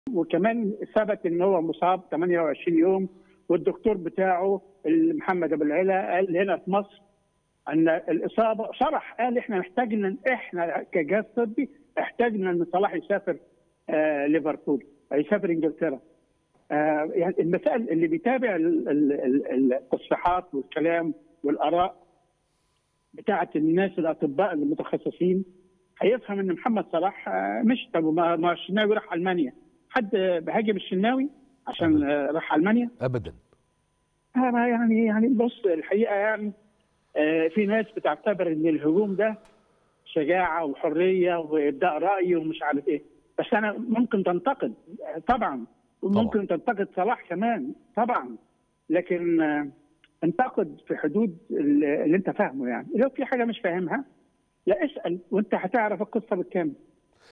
وكمان ثبت ان هو مصاب 28 يوم والدكتور بتاعه محمد ابو العلا قال هنا في مصر ان الاصابه صرح قال احنا محتاجنا احنا كجهاز طبي احتاجنا ان صلاح يسافر آه ليفربول يسافر انجلترا آه يعني المسائل اللي بيتابع ال- ال- ال- التصريحات والكلام والاراء بتاعه الناس الاطباء المتخصصين هيفهم ان محمد صلاح آه مش طب ما ما الشناوي راح المانيا حد بهاجم الشناوي عشان آه راح المانيا ابدا آه ما يعني يعني بص الحقيقه يعني آه في ناس بتعتبر ان الهجوم ده شجاعه وحريه وابداء راي ومش عارف ايه بس انا ممكن تنتقد آه، طبعا وممكن تنتقد صلاح كمان طبعا لكن آه، انتقد في حدود اللي اللي انت فاهمه يعني لو في حاجه مش فاهمها لا اسال وانت هتعرف القصه بالكامل